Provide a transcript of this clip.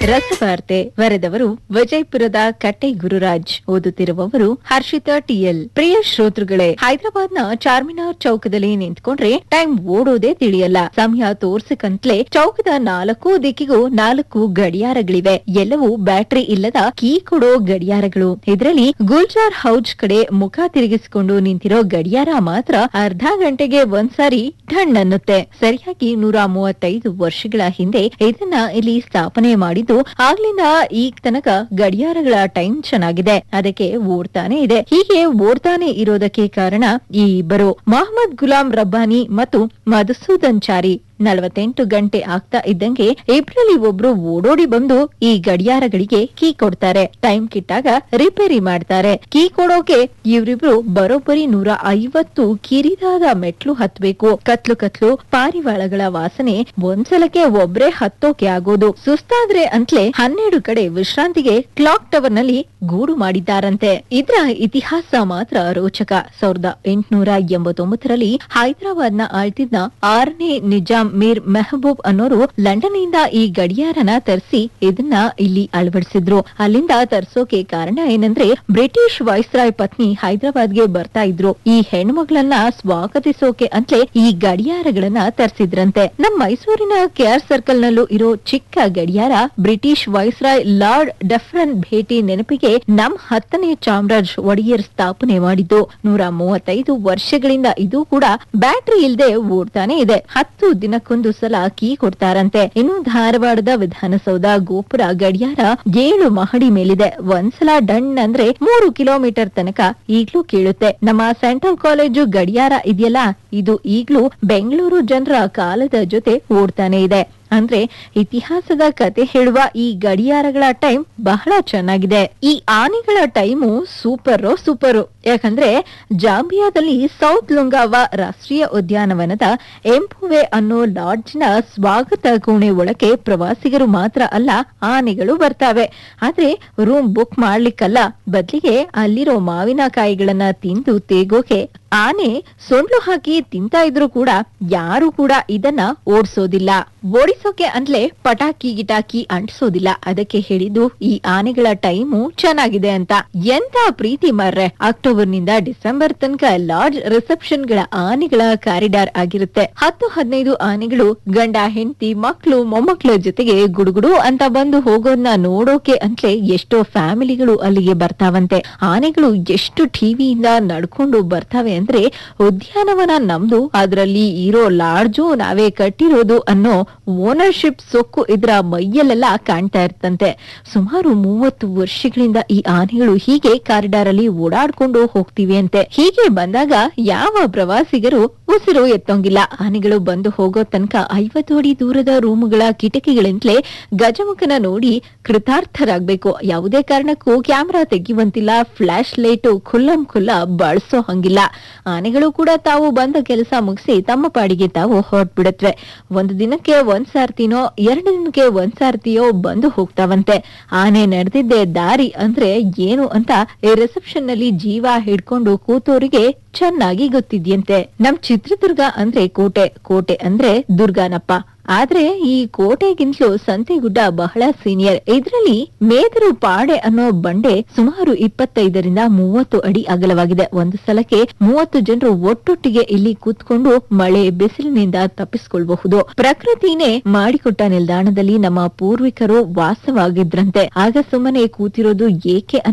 ರಸವಾರ್ತೆ ಬರೆದವರು ವಿಜಯಪುರದ ಕಟ್ಟೆ ಗುರುರಾಜ್ ಓದುತ್ತಿರುವವರು ಹರ್ಷಿತಾ ಟಿಎಲ್ ಪ್ರಿಯ ಶ್ರೋತೃಗಳೇ ಹೈದರಾಬಾದ್ ನ ಚಾರ್ಮಿನಾರ್ ಚೌಕದಲ್ಲಿ ನಿಂತ್ಕೊಂಡ್ರೆ ಟೈಮ್ ಓಡೋದೇ ತಿಳಿಯಲ್ಲ ಸಮಯ ತೋರ್ಸಕಂತ್ಲೆ ಚೌಕದ ನಾಲ್ಕು ದಿಕ್ಕಿಗೂ ನಾಲ್ಕು ಗಡಿಯಾರಗಳಿವೆ ಎಲ್ಲವೂ ಬ್ಯಾಟರಿ ಇಲ್ಲದ ಕೀ ಕೊಡೋ ಗಡಿಯಾರಗಳು ಇದರಲ್ಲಿ ಗುಲ್ಜಾರ್ ಹೌಜ್ ಕಡೆ ಮುಖ ತಿರುಗಿಸಿಕೊಂಡು ನಿಂತಿರೋ ಗಡಿಯಾರ ಮಾತ್ರ ಅರ್ಧ ಗಂಟೆಗೆ ಒಂದ್ಸಾರಿ ಢಣ್ ಅನ್ನುತ್ತೆ ಸರಿಯಾಗಿ ನೂರ ಮೂವತ್ತೈದು ವರ್ಷಗಳ ಹಿಂದೆ ಇದನ್ನ ಇಲ್ಲಿ ಸ್ಥಾಪನೆ ಮಾಡಿದ್ದು ಆಗ್ಲಿಂದ ಈಗ ತನಕ ಗಡಿಯಾರಗಳ ಟೈಮ್ ಚೆನ್ನಾಗಿದೆ ಅದಕ್ಕೆ ಓಡ್ತಾನೆ ಇದೆ ಹೀಗೆ ಓಡ್ತಾನೆ ಇರೋದಕ್ಕೆ ಕಾರಣ ಈ ಇಬ್ಬರು ಮೊಹಮ್ಮದ್ ಗುಲಾಂ ರಬ್ಬಾನಿ ಮತ್ತು ಮಧುಸೂದನ್ ಚಾರಿ ನಲವತ್ತೆಂಟು ಗಂಟೆ ಆಗ್ತಾ ಇದ್ದಂಗೆ ಏಪ್ರಿಲ್ ಒಬ್ರು ಓಡೋಡಿ ಬಂದು ಈ ಗಡಿಯಾರಗಳಿಗೆ ಕೀ ಕೊಡ್ತಾರೆ ಟೈಮ್ ಕಿಟ್ಟಾಗ ರಿಪೇರಿ ಮಾಡ್ತಾರೆ ಕೀ ಕೊಡೋಕೆ ಇವರಿಬ್ರು ಬರೋಬ್ಬರಿ ನೂರ ಐವತ್ತು ಕಿರಿದಾದ ಮೆಟ್ಲು ಹತ್ಬೇಕು ಕತ್ಲು ಕತ್ಲು ಪಾರಿವಾಳಗಳ ವಾಸನೆ ಒಂದ್ಸಲಕ್ಕೆ ಒಬ್ರೇ ಹತ್ತೋಕೆ ಆಗೋದು ಸುಸ್ತಾದ್ರೆ ಅಂತ್ಲೆ ಹನ್ನೆರಡು ಕಡೆ ವಿಶ್ರಾಂತಿಗೆ ಕ್ಲಾಕ್ ಟವರ್ ನಲ್ಲಿ ಗೂಡು ಮಾಡಿದ್ದಾರಂತೆ ಇದ್ರ ಇತಿಹಾಸ ಮಾತ್ರ ರೋಚಕ ಸಾವಿರದ ಎಂಟುನೂರ ಎಂಬತ್ತೊಂಬತ್ತರಲ್ಲಿ ಹೈದರಾಬಾದ್ ನ ಆಳ್ತಿದ್ದ ಆರನೇ ನಿಜಾಂ ಮೀರ್ ಮೆಹಬೂಬ್ ಅನ್ನೋರು ಲಂಡನ್ ಇಂದ ಈ ಗಡಿಯಾರನ ತರಿಸಿ ಇದನ್ನ ಇಲ್ಲಿ ಅಳವಡಿಸಿದ್ರು ಅಲ್ಲಿಂದ ತರ್ಸೋಕೆ ಕಾರಣ ಏನಂದ್ರೆ ಬ್ರಿಟಿಷ್ ವೈಸ್ರಾಯ್ ಪತ್ನಿ ಹೈದರಾಬಾದ್ಗೆ ಬರ್ತಾ ಇದ್ರು ಈ ಹೆಣ್ಮಗಳನ್ನ ಸ್ವಾಗತಿಸೋಕೆ ಅಂತಲೇ ಈ ಗಡಿಯಾರಗಳನ್ನ ತರಿಸಿದ್ರಂತೆ ನಮ್ ಮೈಸೂರಿನ ಕೆಆರ್ ಸರ್ಕಲ್ ನಲ್ಲೂ ಇರೋ ಚಿಕ್ಕ ಗಡಿಯಾರ ಬ್ರಿಟಿಷ್ ವೈಸ್ರಾಯ್ ಲಾರ್ಡ್ ಡೆಫ್ರನ್ ಭೇಟಿ ನೆನಪಿಗೆ ನಮ್ ಹತ್ತನೇ ಚಾಮರಾಜ್ ಒಡೆಯರ್ ಸ್ಥಾಪನೆ ಮಾಡಿದ್ದು ನೂರ ಮೂವತ್ತೈದು ವರ್ಷಗಳಿಂದ ಇದು ಕೂಡ ಬ್ಯಾಟರಿ ಇಲ್ದೆ ಓಡ್ತಾನೆ ಇದೆ ಹತ್ತು ದಿನಕ್ಕೊಂದು ಸಲ ಕೀ ಕೊಡ್ತಾರಂತೆ ಇನ್ನು ಧಾರವಾಡದ ವಿಧಾನಸೌಧ ಗೋಪುರ ಗಡಿಯಾರ ಏಳು ಮಹಡಿ ಮೇಲಿದೆ ಒಂದ್ಸಲ ಡಣ್ ಅಂದ್ರೆ ಮೂರು ಕಿಲೋಮೀಟರ್ ತನಕ ಈಗ್ಲೂ ಕೇಳುತ್ತೆ ನಮ್ಮ ಸೆಂಟ್ರಲ್ ಕಾಲೇಜು ಗಡಿಯಾರ ಇದೆಯಲ್ಲ ಇದು ಈಗ್ಲೂ ಬೆಂಗಳೂರು ಜನರ ಕಾಲದ ಜೊತೆ ಓಡ್ತಾನೆ ಇದೆ ಅಂದ್ರೆ ಇತಿಹಾಸದ ಕತೆ ಹೇಳುವ ಈ ಗಡಿಯಾರಗಳ ಟೈಮ್ ಬಹಳ ಚೆನ್ನಾಗಿದೆ ಈ ಆನೆಗಳ ಟೈಮು ಸೂಪರ್ ಸೂಪರು ಯಾಕಂದ್ರೆ ಜಾಂಬಿಯಾದಲ್ಲಿ ಸೌತ್ ಲುಂಗಾವ ರಾಷ್ಟ್ರೀಯ ಉದ್ಯಾನವನದ ಎಂಪುವೆ ಅನ್ನೋ ಲಾಡ್ಜ್ನ ಸ್ವಾಗತ ಕೋಣೆ ಒಳಗೆ ಪ್ರವಾಸಿಗರು ಮಾತ್ರ ಅಲ್ಲ ಆನೆಗಳು ಬರ್ತಾವೆ ಆದ್ರೆ ರೂಮ್ ಬುಕ್ ಮಾಡ್ಲಿಕ್ಕಲ್ಲ ಬದ್ಲಿಗೆ ಅಲ್ಲಿರೋ ಮಾವಿನಕಾಯಿಗಳನ್ನ ತಿಂದು ತೇಗೋಕೆ ಆನೆ ಸೊಂಡ್ಲು ಹಾಕಿ ತಿಂತಾ ಇದ್ರು ಕೂಡ ಯಾರು ಕೂಡ ಇದನ್ನ ಓಡಿಸೋದಿಲ್ಲ ಓಡಿಸೋಕೆ ಅಂದ್ಲೆ ಪಟಾಕಿ ಗಿಟಾಕಿ ಅಂಟಿಸೋದಿಲ್ಲ ಅದಕ್ಕೆ ಹೇಳಿದ್ದು ಈ ಆನೆಗಳ ಟೈಮು ಚೆನ್ನಾಗಿದೆ ಅಂತ ಎಂತ ಪ್ರೀತಿ ಮಾರ್ರೆ ಅಕ್ಟೋಬರ್ ನಿಂದ ಡಿಸೆಂಬರ್ ತನಕ ಲಾರ್ಜ್ ರಿಸೆಪ್ಷನ್ ಗಳ ಆನೆಗಳ ಕಾರಿಡಾರ್ ಆಗಿರುತ್ತೆ ಹತ್ತು ಹದಿನೈದು ಆನೆಗಳು ಗಂಡ ಹೆಂಡತಿ ಮಕ್ಳು ಮೊಮ್ಮಕ್ಳ ಜೊತೆಗೆ ಗುಡುಗುಡು ಅಂತ ಬಂದು ಹೋಗೋದನ್ನ ನೋಡೋಕೆ ಅಂತ್ಲೆ ಎಷ್ಟೋ ಫ್ಯಾಮಿಲಿಗಳು ಅಲ್ಲಿಗೆ ಬರ್ತಾವಂತೆ ಆನೆಗಳು ಎಷ್ಟು ಟಿವಿಯಿಂದ ನಡ್ಕೊಂಡು ಬರ್ತಾವೆ ಅಂದ್ರೆ ಉದ್ಯಾನವನ ನಮ್ದು ಅದರಲ್ಲಿ ಇರೋ ಲಾಡ್ಜು ನಾವೇ ಕಟ್ಟಿರೋದು ಅನ್ನೋ ಓನರ್ಶಿಪ್ ಸೊಕ್ಕು ಇದ್ರ ಮೈಯಲ್ಲೆಲ್ಲ ಕಾಣ್ತಾ ಇರ್ತಂತೆ ಸುಮಾರು ಮೂವತ್ತು ವರ್ಷಗಳಿಂದ ಈ ಆನೆಗಳು ಹೀಗೆ ಕಾರಿಡಾರ್ ಅಲ್ಲಿ ಓಡಾಡ್ಕೊಂಡು ಹೋಗ್ತಿವೆ ಅಂತೆ ಹೀಗೆ ಬಂದಾಗ ಯಾವ ಪ್ರವಾಸಿಗರು ಉಸಿರು ಎತ್ತೋಂಗಿಲ್ಲ ಆನೆಗಳು ಬಂದು ಹೋಗೋ ತನಕ ಐವತ್ತು ಅಡಿ ದೂರದ ರೂಮುಗಳ ಕಿಟಕಿಗಳಿಂದಲೇ ಗಜಮುಖನ ನೋಡಿ ಕೃತಾರ್ಥರಾಗ್ಬೇಕು ಯಾವುದೇ ಕಾರಣಕ್ಕೂ ಕ್ಯಾಮೆರಾ ತೆಗೆಯುವಂತಿಲ್ಲ ಫ್ಲಾಶ್ ಲೈಟ್ ಖುಲ್ಲಂ ಖುಲ್ಲ ಬಳಸೋ ಹಂಗಿಲ್ಲ ಆನೆಗಳು ಕೂಡ ತಾವು ಬಂದ ಕೆಲಸ ಮುಗಿಸಿ ತಮ್ಮ ಪಾಡಿಗೆ ತಾವು ಹೊರಟ್ಬಿಡತ್ವೆ ಒಂದು ದಿನಕ್ಕೆ ಒಂದ್ ಸಾರ್ತಿನೋ ಎರಡು ದಿನಕ್ಕೆ ಒಂದ್ ಸಾರ್ತಿಯೋ ಬಂದು ಹೋಗ್ತಾವಂತೆ ಆನೆ ನಡೆದಿದ್ದೆ ದಾರಿ ಅಂದ್ರೆ ಏನು ಅಂತ ಈ ರಿಸೆಪ್ಷನ್ ನಲ್ಲಿ ಜೀವ ಹಿಡ್ಕೊಂಡು ಕೂತೋರಿಗೆ ಚೆನ್ನಾಗಿ ಗೊತ್ತಿದ್ಯಂತೆ ನಮ್ ಚಿತ್ರದುರ್ಗ ಅಂದ್ರೆ ಕೋಟೆ ಕೋಟೆ ಅಂದ್ರೆ ದುರ್ಗಾನಪ್ಪ ಆದ್ರೆ ಈ ಕೋಟೆಗಿಂತಲೂ ಸಂತೆಗುಡ್ಡ ಬಹಳ ಸೀನಿಯರ್ ಇದರಲ್ಲಿ ಮೇದರು ಪಾಡೆ ಅನ್ನೋ ಬಂಡೆ ಸುಮಾರು ಇಪ್ಪತ್ತೈದರಿಂದ ಮೂವತ್ತು ಅಡಿ ಅಗಲವಾಗಿದೆ ಒಂದು ಸಲಕ್ಕೆ ಮೂವತ್ತು ಜನರು ಒಟ್ಟೊಟ್ಟಿಗೆ ಇಲ್ಲಿ ಕೂತ್ಕೊಂಡು ಮಳೆ ಬಿಸಿಲಿನಿಂದ ತಪ್ಪಿಸಿಕೊಳ್ಳಬಹುದು ಪ್ರಕೃತಿನೇ ಮಾಡಿಕೊಟ್ಟ ನಿಲ್ದಾಣದಲ್ಲಿ ನಮ್ಮ ಪೂರ್ವಿಕರು ವಾಸವಾಗಿದ್ರಂತೆ ಆಗ ಸುಮ್ಮನೆ ಕೂತಿರೋದು ಏಕೆ